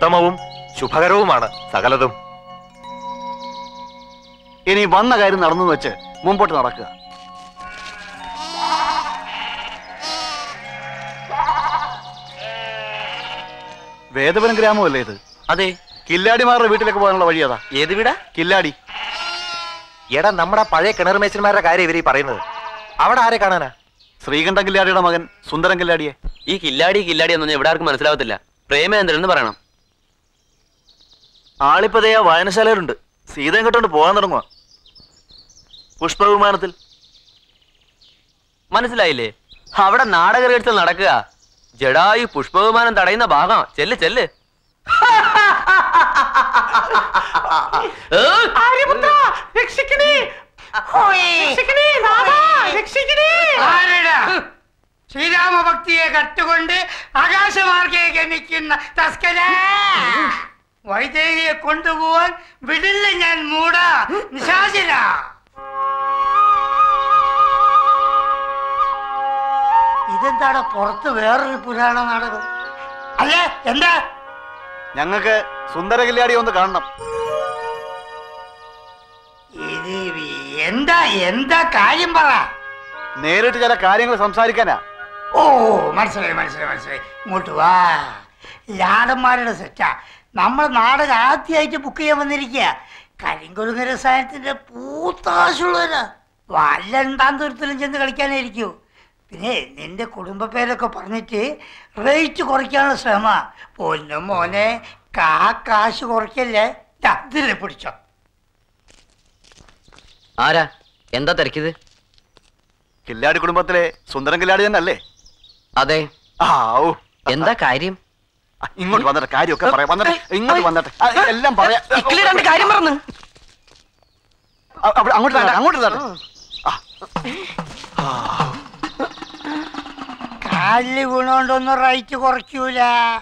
ഉത്തമവും ശുഭകരവുമാണ് സകലതും ഇനി വന്ന കാര്യം നടന്നു വെച്ച് മുമ്പോട്ട് നടക്കുക വേദപുരം ഗ്രാമമല്ലേ ഇത് അതെ കില്ലാടിമാരുടെ വീട്ടിലേക്ക് പോകാനുള്ള വഴി അതാ ഏത് വീടാ കില്ലാടി എടാ നമ്മുടെ പഴയ കിണർ മേച്ചന്മാരുടെ കാര്യം ഇവരീ പറയുന്നത് അവിടെ ആരെ കാണാനാ ശ്രീകണ്ഠൻ കില്ലാടിയുടെ മകൻ സുന്ദരൻ കില്ലാടിയെ ഈ കില്ലാടി കില്ലാടി എന്നൊന്നും ഇവിടെ ആർക്കും മനസ്സിലാവത്തില്ല പ്രേമേന്ദ്രൻ എന്ന് പറയണം ആളിപ്പതേ ആ വായനശാലയിലുണ്ട് സീത ഇങ്ങോട്ടോണ്ട് പോകാൻ തുടങ്ങുക പുഷ്പവിമാനത്തിൽ മനസ്സിലായില്ലേ അവിടെ നാടക റിഹേഴ്സൽ നടക്കുക ജഡായു പുഷ്പവിമാനം തടയുന്ന ഭാഗം ചെല്ല് ചെല്ല് ആരെടാ? ശ്രീരാമഭക്തിയെ കട്ടുകൊണ്ട് ആകാശമാർഗേ ഗമിക്കുന്ന തസ്കര വൈദേഹിയെ കൊണ്ടുപോവാൻ വിടില്ല ഞാൻ മൂട നിശാചര ഇതെന്താടാ പുറത്ത് വേറൊരു പുരാണ നാടകം അല്ലേ എന്താ ഞങ്ങൾക്ക് സുന്ദര കില്ലാടി ഒന്ന് കാണണം ഇത് എന്താ എന്താ കാര്യം പറ നേരിട്ട് ചില കാര്യങ്ങൾ സംസാരിക്കാനാ ഓ മനസ്സിലായി മനസ്സിലായി മനസ്സിലായി ഇങ്ങോട്ട് വാ ലാടന്മാരുടെ സെറ്റാ നമ്മൾ നാടകം ആദ്യമായിട്ട് ബുക്ക് ചെയ്യാൻ വന്നിരിക്കുക കരിങ്കൊരുങ്ങ രസായനത്തിന്റെ പൂത്താശുള്ളവരാ വല്ലണ്ടാം ദൂരത്തിലും ചെന്ന് കളിക്കാനായിരിക്കൂ പിന്നെ നിന്റെ കുടുംബ പേരൊക്കെ പറഞ്ഞിട്ട് റേറ്റ് കുറയ്ക്കാനുള്ള ശ്രമ പൊന്നും മോനെ കാ കാശ് കുറയ്ക്കല്ലേ ദാ, ഇതിലെ പിടിച്ചോ ആരാ എന്താ തിരക്കിയത് കില്ലാടി കുടുംബത്തിലെ സുന്ദരൻ കില്ലാടി തന്നെ അല്ലേ അതെ ആ ഓ എന്താ കാര്യം ആ, ഇങ്ങോട്ട് വന്നിട്ട് കാര്യമൊക്കെ പറയാം വന്നിട്ട് ഇങ്ങോട്ട് വന്നിട്ട് ആ, എല്ലാം പറയാം ഇക്കിളി രണ്ട് കാര്യം പറഞ്ഞു ആ, അവിടെ അങ്ങോട്ട് തരട്ടെ, അങ്ങോട്ട് തരട്ടെ. കാലില് വീണോണ്ടൊന്നും റേറ്റ് കുറയ്ക്കൂല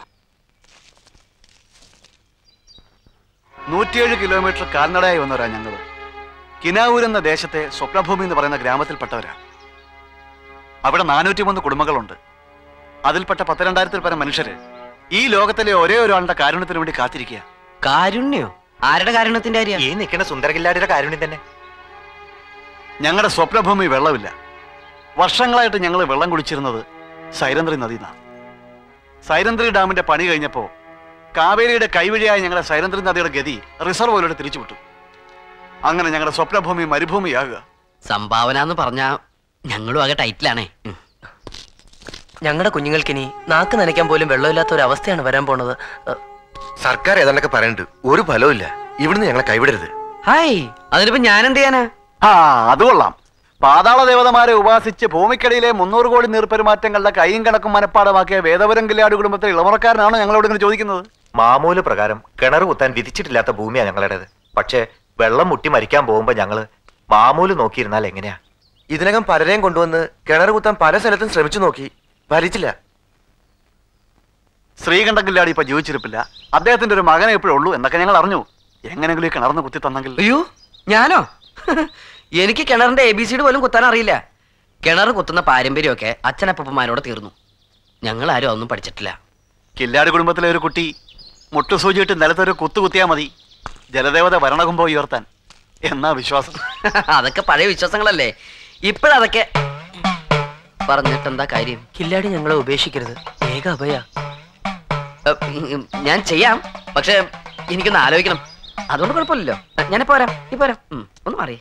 നൂറ്റിയേഴ് കിലോമീറ്റർ കാൽനടയായി വന്നവരാ ഞങ്ങൾ കിനാവൂർ എന്ന ദേശത്തെ സ്വപ്നഭൂമി എന്ന് പറയുന്ന ഗ്രാമത്തിൽപ്പെട്ടവരാ അവിടെ നാനൂറ്റി മൂന്ന് കുടുംബങ്ങളുണ്ട് അതിൽപ്പെട്ട പത്തിരണ്ടായിരത്തിൽ പരം മനുഷ്യര് ഈ ലോകത്തിലെ ഒരേ ഒരാളുടെ കാരുണ്യത്തിന് വേണ്ടി കാത്തിരിക്കുക കാരുണ്യോ ആരുടെ കാരുണ്യത്തിന്റെ കാര്യം ഈ നിൽക്കുന്ന സുന്ദരകില്ലാടിയുടെ കാരുണ്യം തന്നെ ഞങ്ങളുടെ സ്വപ്നഭൂമി വെള്ളമില്ല വർഷങ്ങളായിട്ട് ഞങ്ങൾ വെള്ളം കുടിച്ചിരുന്നത് സൈരന്ത്രി നദിന്നാണ് സൈരന്ത്രി ഡാമിന്റെ പണി കഴിഞ്ഞപ്പോ കാവേരിയുടെ കൈവഴിയായ ഞങ്ങളുടെ സൈരന്ത്രി നദിയുടെ ഗതി റിസർവോയിലൂടെ തിരിച്ചുവിട്ടു അങ്ങനെ ഞങ്ങളുടെ സ്വപ്നഭൂമി മരുഭൂമിയാകുക സംഭാവന എന്ന് പറഞ്ഞാ ഞങ്ങളും ആകെ ടൈറ്റിലാണേ ഉം. ഞങ്ങളുടെ കുഞ്ഞുങ്ങൾക്കിനി നാക്ക് നനയ്ക്കാൻ പോലും വെള്ളമില്ലാത്ത ഒരു അവസ്ഥയാണ് വരാൻ പോണത് ഏഹ്, സർക്കാർ ഏതാണ്ടൊക്കെ പറയുന്നുണ്ട് ഒരു ഫലവും ഇവിടുന്ന് ഞങ്ങളെ കൈവിടരുത് ഹായ് അതിനിപ്പോ ഞാൻ എന്ത് ചെയ്യാനാ ആ അത് കൊള്ളാം പാതാള ദേവതമാരെ ഉപാസിച്ച് ഭൂമിക്കടിയിലെ മുന്നൂറ് കോടി നീർപ്പെരുമാറ്റങ്ങളുടെ കൈയും കണക്കും മനപ്പാടമാക്കിയ വേദവരം കില്ലാടി കുടുംബത്തിലെ ഇളമറക്കാരനാണോ ഞങ്ങളോട് ഇങ്ങനെ ചോദിക്കുന്നത് മാമൂല് പ്രകാരം കിണർ കുത്താൻ വിധിച്ചിട്ടില്ലാത്ത ഭൂമിയാ ഞങ്ങളുടേത് പക്ഷേ വെള്ളം മുട്ടി മരിക്കാൻ പോകുമ്പോ ഞങ്ങള് മാമൂല് നോക്കിയിരുന്നാൽ എങ്ങനെയാ ഇതിനകം പലരെയും കൊണ്ടുവന്ന് കിണർ കുത്താൻ പല സ്ഥലത്തും ശ്രമിച്ചു നോക്കി ഫലിച്ചില്ല ശ്രീകണ്ഠൻ കില്ലാടി ഇപ്പൊ ജീവിച്ചിരിപ്പില്ല അദ്ദേഹത്തിന്റെ ഒരു മകനെ എപ്പോഴും ഉള്ളൂ എന്നൊക്കെ ഞങ്ങൾ അറിഞ്ഞു എങ്ങനെങ്കിലും ഈ കിണർന്ന് കുത്തി തന്നെങ്കിൽ അയ്യോ ഞാനോ എനിക്ക് കിണറിന്റെ എ ബി സിഡ് പോലും കുത്താൻ അറിയില്ല കിണർ കുത്തുന്ന പാരമ്പര്യമൊക്കെ അച്ഛനപ്പന്മാരോട് തീർന്നു ഞങ്ങൾ ആരും അതൊന്നും പഠിച്ചിട്ടില്ല കില്ലാടി കുടുംബത്തിലെ ഒരു കുട്ടി മുട്ടുസൂചിയിട്ട് നിലത്തൊരു കുത്തു കുത്തിയാ മതി ജലദേവത ഭരണകുംഭം ഉയർത്താൻ എന്നാ വിശ്വാസം അതൊക്കെ പഴയ വിശ്വാസങ്ങളല്ലേ ഇപ്പോഴതൊക്കെ പറഞ്ഞിട്ട് എന്താ കാര്യം കില്ലാടി ഞങ്ങളെ ഉപേക്ഷിക്കരുത് ഏക അഭയ ഏ, ഉം, ഞാൻ ചെയ്യാം പക്ഷെ എനിക്കൊന്ന് ആലോചിക്കണം അതുകൊണ്ട് കുഴപ്പമില്ലല്ലോ ഞാനിപ്പോ വരാം ഇപ്പൊ വരാം ഉം, ഒന്ന് മാറി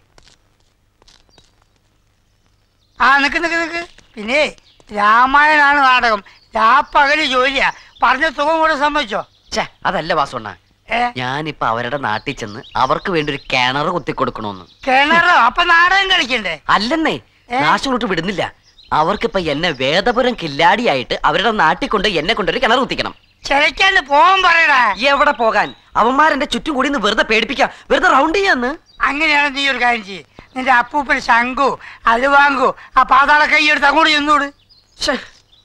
ആ നിക്ക് നിക്ക് നിക്ക് പിന്നെ രാമായണാണ് നാടകം രാപ്പകല് ജോലിയാ പറഞ്ഞ തുകം കൂടെ സമ്മതിച്ചോ ഛേ അതല്ല വാസുണ്ണ ഏ ഞാനിപ്പോ അവരുടെ നാട്ടിൽ ചെന്ന് അവർക്ക് വേണ്ടി ഒരു കിണർ കുത്തി കൊടുക്കണോന്ന് കിണറോ അപ്പൊ നാടകം കളിക്കണ്ടേ അല്ലെന്നേ ഏ? നാശോട്ട് വിടുന്നില്ല അവർക്കിപ്പോ എന്നെ വേദപുരം കില്ലാടിയായിട്ട് അവരുടെ നാട്ടിൽ കൊണ്ട് എന്നെ കൊണ്ടൊരു കിണർ കുത്തിക്കണം ചിലക്കാണ്ട് പോവാൻ പറയടാ എവിടെ പോകാൻ അവന്മാരെന്റെ ചുറ്റും കൂടി ഒന്ന് വെറുതെ പേടിപ്പിക്കാം വെറുതെ റൗണ്ട് ചെയ്യാന്ന് അങ്ങനെയാണ് നീ ഒരു കാര്യം ചെയ്യ് നിന്റെ അപ്പൂപ്പൻ ശങ്കു അത് വാങ്ങൂ ആ പാതാള കൈയെടുത്ത് അങ്ങോട്ട് ചെന്നൂട് ശ്ശേ,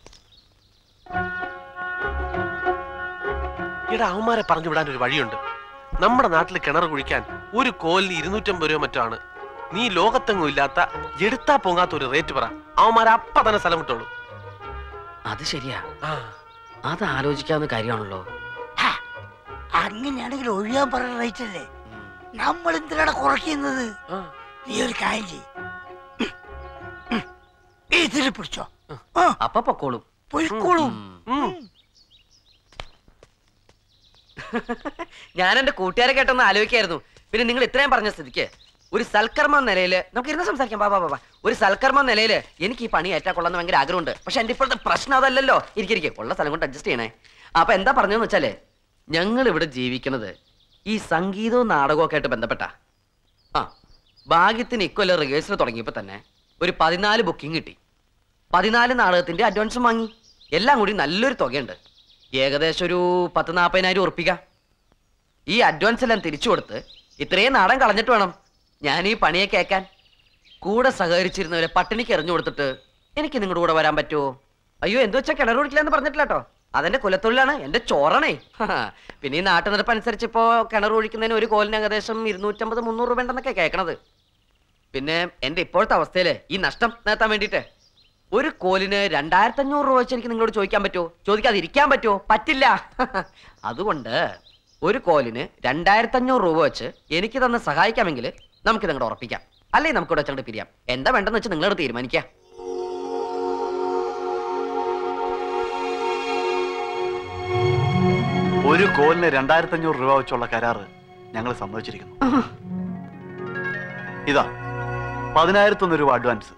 ഇവിടെ അവന്മാരെ പറഞ്ഞു വിടാൻ ഒരു വഴിയുണ്ട് നമ്മുടെ നാട്ടിൽ കിണർ കുഴിക്കാൻ ഒരു കോലിന് ഇരുന്നൂറ്റമ്പത് രൂപ മറ്റാണ് നീ ലോകത്തെങ്ങും ഇല്ലാത്ത എടുത്താ പൊങ്ങാത്ത ഒരു റേറ്റ് പറ അവന്മാർ അപ്പ തന്നെ സ്ഥലം വിട്ടോളൂ അത് ശരിയാ ആ അത് ആലോചിക്കാവുന്ന കാര്യമാണല്ലോ ഹാ, അങ്ങനെയാണെങ്കിൽ ഒഴിയാൻ പറയുന്ന റേറ്റ് അല്ലേ നമ്മൾ എന്തിനാണ് കുറയ്ക്കുന്നത് നീ ഒരു കാര്യം ചെയ്യ് ഉം, ഉം. ഇതിൽ പിടിച്ചോ ആ അപ്പൊ പൊക്കോളും പൊയ്ക്കോളും ഞാൻ എന്റെ കൂട്ടുകാരെ കേട്ടൊന്ന് ആലോചിക്കായിരുന്നു പിന്നെ നിങ്ങൾ ഇത്രയും പറഞ്ഞ സ്ഥിതിക്ക് ഒരു സൽക്കർമ്മ നിലയിൽ നമുക്ക് ഇരുന്ന് സംസാരിക്കാം ബാബാ ബാബാ ഒരു സൽക്കർമ്മ നിലയിൽ എനിക്ക് ഈ പണി ഏറ്റാ കൊള്ളാന്ന് ഭയങ്കര ആഗ്രഹമുണ്ട് പക്ഷെ എന്റെ ഇപ്പോഴത്തെ പ്രശ്നം അതല്ലല്ലോ ഇരിക്കിരിക്കെ ഉള്ള സ്ഥലം കൊണ്ട് അഡ്ജസ്റ്റ് ചെയ്യണേ അപ്പൊ എന്താ പറഞ്ഞതെന്ന് വെച്ചാല് ഞങ്ങൾ ഇവിടെ ജീവിക്കുന്നത് ഈ സംഗീതവും നാടകവും ഒക്കെ ആയിട്ട് ബന്ധപ്പെട്ട ആ ഭാഗ്യത്തിന് ഇക്കൊല്ലം റിഹേഴ്സൽ തുടങ്ങിയപ്പോൾ തന്നെ ഒരു പതിനാല് ബുക്കിംഗ് കിട്ടി പതിനാല് നാടകത്തിന്റെ അഡ്വാൻസും വാങ്ങി എല്ലാം കൂടി നല്ലൊരു തുകയുണ്ട് ഏകദേശം ഒരു പത്ത് നാൽപ്പതിനായിരം ഉറപ്പിക്കാം ഈ അഡ്വാൻസ് എല്ലാം തിരിച്ചു കൊടുത്ത് ഇത്രയും നാടൻ കളഞ്ഞിട്ട് വേണം ഞാൻ ഈ പണിയെ കേൾക്കാൻ കൂടെ സഹകരിച്ചിരുന്നവരെ പട്ടിണിക്ക് എറിഞ്ഞു കൊടുത്തിട്ട് എനിക്ക് നിങ്ങളുടെ കൂടെ വരാൻ പറ്റുമോ അയ്യോ എന്തു വെച്ചാൽ കിണർ കുടിക്കില്ല എന്ന് പറഞ്ഞിട്ടില്ല കേട്ടോ അതെന്റെ കുലത്തൊഴിലാണ് എന്റെ ചോറണേ പിന്നെ ഈ നാട്ടു നടപ്പ് അനുസരിച്ച് ഇപ്പോ കിണർ ഒഴിക്കുന്നതിന് ഒരു കോലിന് ഏകദേശം ഇരുന്നൂറ്റമ്പത് മുന്നൂറ് രൂപ ഉണ്ടെന്നൊക്കെ കേൾക്കണത് പിന്നെ എന്റെ ഇപ്പോഴത്തെ അവസ്ഥയില് ഈ നഷ്ടം നികത്താൻ വേണ്ടിയിട്ട് ഒരു കോലിന് രണ്ടായിരത്തി അഞ്ഞൂറ് രൂപ വെച്ച് എനിക്ക് നിങ്ങളോട് ചോദിക്കാൻ പറ്റുമോ ചോദിക്കാതെ ഇരിക്കാൻ പറ്റുമോ പറ്റില്ല അതുകൊണ്ട് ഒരു കോലിന് രണ്ടായിരത്തി അഞ്ഞൂറ് രൂപ വെച്ച് എനിക്ക് തന്ന് സഹായിക്കാമെങ്കിൽ നമുക്ക് നിങ്ങളുടെ ഉറപ്പിക്കാം അല്ലെങ്കിൽ നമുക്ക് ഇവിടെ വെച്ചങ്ങോട്ട് പിരിയാം എന്താ വേണ്ടെന്ന് വെച്ച് നിങ്ങളോട് തീരുമാനിക്കാം ഒരു കോലിന് രണ്ടായിരത്തി അഞ്ഞൂറ് രൂപ വെച്ചുള്ള കരാറ് ഞങ്ങൾ സമ്മതിച്ചിരിക്കുന്നു ഇതാ പതിനായിരത്തൊന്ന് രൂപ അഡ്വാൻസ്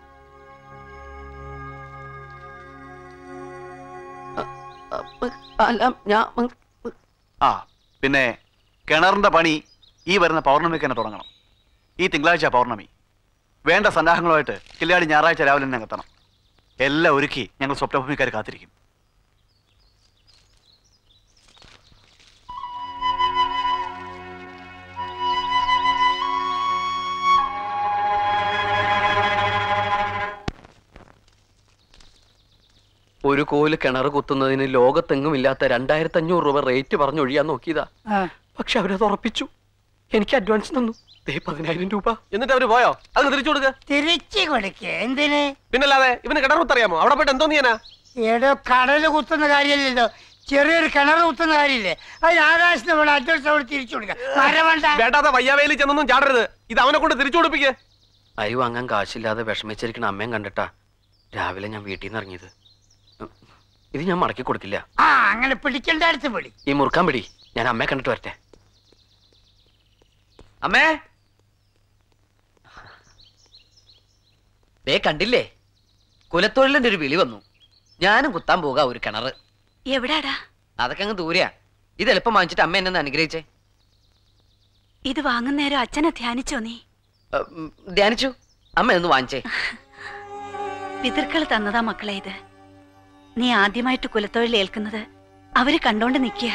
അല്ല ഞാൻ ആ പിന്നെ കിണറിന്റെ പണി ഈ വരുന്ന പൗർണമിക്ക് തന്നെ തുടങ്ങണം ഈ തിങ്കളാഴ്ച പൗർണമി വേണ്ട സന്നാഹങ്ങളുമായിട്ട് കില്ലാടി ഞായറാഴ്ച രാവിലെ തന്നെ എത്തണം എല്ലാം ഒരുക്കി ഞങ്ങൾ സ്വപ്നഭൂമിക്കാർ കാത്തിരിക്കും ഒരു കോല് കിണർ കുത്തുന്നതിന് ലോകത്തെങ്ങും ഇല്ലാത്ത രണ്ടായിരത്തി അഞ്ഞൂറ് രൂപ റേറ്റ് പറഞ്ഞൊഴിയാൻ നോക്കിയതാ പക്ഷെ അവരത് ഉറപ്പിച്ചു എനിക്ക് അഡ്വാൻസ് തന്നു ദേ പതിനായിരം രൂപ എന്നിട്ട് അവര് പോയോ അത് തിരിച്ചു കൊടുക്ക തിരിച്ചു കൊടുക്ക എന്തിന് പിന്നല്ലാതെ ഇവന് കിണർ കുത്തറിയാമോ അവിടെ പോയിട്ട് എന്തോ നീയാ ഏടോ കടല് കുത്തുന്ന കാര്യമല്ലല്ലോ ചെറിയൊരു കിണർ കുത്തുന്ന കാര്യമില്ലേ അതിന് ആകാശത്തിന് വേണം അഡ്വാൻസ് അവിടെ തിരിച്ചു കൊടുക്കാം മരവണ്ട വേണ്ടാതെ വയ്യാവേലി ചെന്നൊന്നും ചാടരുത് ഇത് അവനെ കൊണ്ട് തിരിച്ചു കൊടുപ്പിക്കേ അരി വാങ്ങാൻ കാശില്ലാതെ വിഷമിച്ചിരിക്കണ അമ്മയും കണ്ടിട്ടാ രാവിലെ ഞാൻ വീട്ടിൽ നിന്ന് ഇറങ്ങിയത് ഉം. ഇത് ഞാൻ മടക്കി കൊടുക്കില്ല ആ അങ്ങനെ പിടിക്കേണ്ട അടുത്ത് പിടി ഈ മുറുക്കാൻ പിടി ഞാൻ അമ്മയെ കണ്ടിട്ട് വരട്ടെ അമ്മേ ദേ കണ്ടില്ലേ കുലത്തൊഴിലിന്റെ ഒരു വിളി വന്നു ഞാനും കുത്താൻ പോകാ ഒരു കിണറ് എവിടാടാ അതൊക്കെ അങ്ങ് ദൂരെയാ ഇത് എളുപ്പം വാങ്ങിച്ചിട്ട് അമ്മ എന്നെ ഒന്ന് അനുഗ്രഹിച്ചേ ഇത് വാങ്ങുന്നേരം അച്ഛനെ ധ്യാനിച്ചോ നീ ഉം, ഉം, ധ്യാനിച്ചു അമ്മ ഒന്ന് വാങ്ങിച്ചേ പിതൃക്കൾ തന്നതാ മക്കളെ ഇത് നീ ആദ്യമായിട്ട് കുലത്തൊഴിൽ ഏൽക്കുന്നത് അവര് കണ്ടോണ്ട് നിൽക്കുക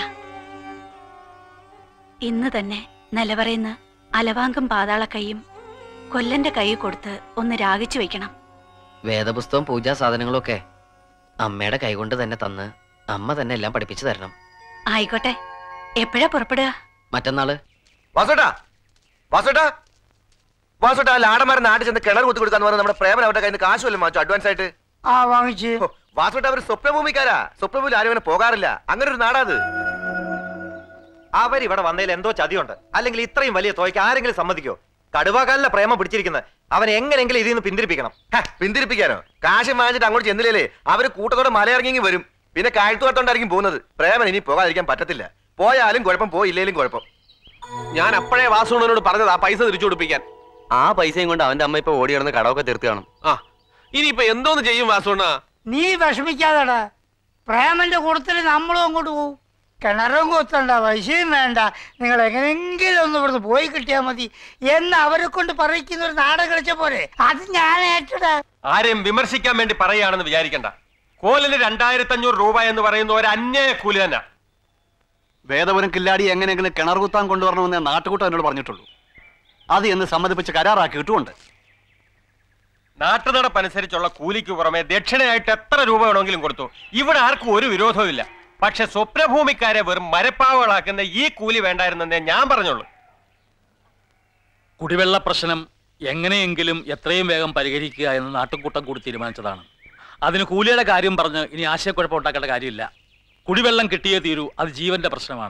ഇന്ന് തന്നെ നിലവറയുന്ന അലവാങ്കം പാതാള കൈയും കൊല്ലന്റെ കൈ കൊടുത്ത് ഒന്ന് രാഗിച്ചു വെക്കണം വേദപുസ്തകവും പൂജാ സാധനങ്ങളും ഒക്കെ അമ്മയുടെ കൈകൊണ്ട് തന്നെ തന്ന് അമ്മ തന്നെ എല്ലാം പഠിപ്പിച്ചു തരണം ആയിക്കോട്ടെ എപ്പോഴാ പുറപ്പെടുക മറ്റന്നാള് വാസുട്ടാ വാസുട്ടാ വാസുട്ടാ ലാടന്മാരെ നാട്ടിൽ ചെന്ന് കിണർ കുത്തി കൊടുക്കാന്ന് പറഞ്ഞാൽ നമ്മുടെ പ്രേമൻ അവരുടെ കയ്യിൽ നിന്ന് കാശ് വല്ലതും വാങ്ങിച്ചു അഡ്വാൻസ് ആയിട്ട് ആ വാങ്ങിച്ച് ഹോ, വാസുട്ടാ അവർ സ്വപ്നഭൂമിക്കാരാ സ്വപ്നഭൂമിയിൽ ആരും അങ്ങനെ പോകാറില്ല അങ്ങനെ ഒരു നാടാ അത് അവരിവിടെ വന്നതിൽ എന്തോ ചതിയുണ്ട് അല്ലെങ്കിൽ ഇത്രയും വലിയ തുകയ്ക്ക് ആരെങ്കിലും സമ്മതിക്കോ കടുവാകാലിലെ പ്രേമം പിടിച്ചിരിക്കുന്നത് അവൻ എങ്ങനെയെങ്കിലും ഇതിൽ നിന്ന് പിന്തിരിപ്പിക്കണം ഹ, പിന്തിരിപ്പിക്കാനോ കാശ് വാങ്ങിച്ചിട്ട് അങ്ങോട്ട് ചെന്നില്ലേ അവര് കൂട്ടത്തോടെ മലയിറങ്ങി വരും പിന്നെ കാഴ്ത്തുവാത്തോണ്ടായിരിക്കും പോകുന്നത് പ്രേമൻ ഇനി പോകാതിരിക്കാൻ പറ്റത്തില്ല പോയാലും കുഴപ്പം പോയില്ലേലും കുഴപ്പം ഞാൻ അപ്പോഴേ വാസുണ്ണനോട് പറഞ്ഞത് ആ പൈസ തിരിച്ചു കൊടുപ്പിക്കാൻ ആ പൈസയും കൊണ്ട് അവന്റെ അമ്മ ഇപ്പൊ ഓടി കിടന്ന് കടമൊക്കെ തീർത്ത് കാണും ആ ഇനിയിപ്പൊ എന്തോന്ന് ചെയ്യും വാസുണ്ണ നീ വിഷമിക്കാതെടാ പ്രേമന്റെ കൂട്ടത്തിൽ നമ്മളും അങ്ങോട്ട് പോവും കിണറും കൊത്തണ്ട പൈസയും വേണ്ട നിങ്ങൾ എങ്ങനെയെങ്കിലും ഒന്ന് ഇവിടുന്ന് പോയി കിട്ടിയാൽ മതി എന്ന് അവരെ കൊണ്ട് പറയിക്കുന്ന ഒരു നാടകം കളിച്ച പോലെ അത് ഞാൻ ഏറ്റടാ ആരെയും വിമർശിക്കാൻ വേണ്ടി പറയുകയാണെന്ന് വിചാരിക്കണ്ട കോലിന് രണ്ടായിരത്തി അഞ്ഞൂറ് രൂപ എന്ന് പറയുന്ന ഒരു അന്യായ കൂലി തന്നെ വേദപുരം കില്ലാടി എങ്ങനെയെങ്കിലും കിണർ കുത്താൻ കൊണ്ടുവരണമെന്ന് നാട്ടുകൂട്ടം എന്നോട് പറഞ്ഞിട്ടുള്ളൂ അത് എന്ന് സമ്മതിപ്പിച്ച് കരാറാക്കി ഇട്ടുകൊണ്ട് നാട്ടുനടപ്പനുസരിച്ചുള്ള കൂലിക്ക് പുറമെ ദക്ഷിണയായിട്ട് എത്ര രൂപ വേണമെങ്കിലും കൊടുത്തു ഇവിടെ ആർക്കും ഒരു വിരോധവും ഇല്ല പക്ഷെ സ്വപ്നഭൂമിക്കാരെ വെറും മരപ്പാവകളാക്കുന്ന ഈ കൂലി വേണ്ടായിരുന്നെന്നേ ഞാൻ പറഞ്ഞുള്ളൂ കുടിവെള്ള പ്രശ്നം എങ്ങനെയെങ്കിലും എത്രയും വേഗം പരിഹരിക്കുക എന്ന് നാട്ടുകൂട്ടം കൂടി തീരുമാനിച്ചതാണ് അതിന് കൂലിയുടെ കാര്യം പറഞ്ഞ് ഇനി ആശയക്കുഴപ്പം ഉണ്ടാക്കേണ്ട കാര്യമില്ല കുടിവെള്ളം കിട്ടിയേ തീരൂ അത് ജീവന്റെ പ്രശ്നമാണ്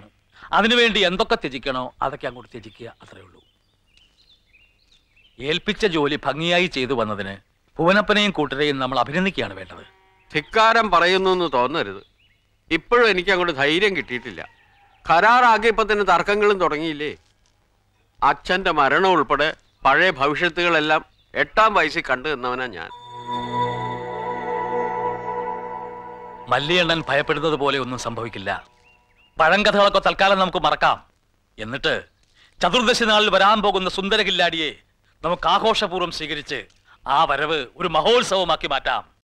അതിനുവേണ്ടി എന്തൊക്കെ ത്യജിക്കണോ അതൊക്കെ അങ്ങോട്ട് ത്യജിക്കുക അത്രേ ഉള്ളൂ ഏൽപ്പിച്ച ജോലി ഭംഗിയായി ചെയ്തു വന്നതിന് ഭുവനപ്പനെയും കൂട്ടരെയും നമ്മൾ അഭിനന്ദിക്കുകയാണ് വേണ്ടത് ധിക്കാരം പറയുന്നു എന്ന് തോന്നരുത് ഇപ്പോഴും എനിക്ക് അങ്ങോട്ട് ധൈര്യം കിട്ടിയിട്ടില്ല കരാറാക്കിയപ്പോ തന്നെ തർക്കങ്ങളും തുടങ്ങിയില്ലേ അച്ഛന്റെ മരണം ഉൾപ്പെടെ പഴയ ഭവിഷ്യത്തുകളെല്ലാം എട്ടാം വയസ്സിൽ കണ്ടു നിന്നവനാ ഞാൻ മല്ലിയണ്ണൻ ഭയപ്പെടുന്നത് പോലെ ഒന്നും സംഭവിക്കില്ല പഴങ്കഥകളൊക്കെ തൽക്കാലം നമുക്ക് മറക്കാം എന്നിട്ട് ചതുർദശി നാളിൽ വരാൻ പോകുന്ന സുന്ദരകില്ലാടിയെ നമുക്ക് ആഘോഷപൂർവ്വം സ്വീകരിച്ച് ആ വരവ് ഒരു മഹോത്സവമാക്കി മാറ്റാം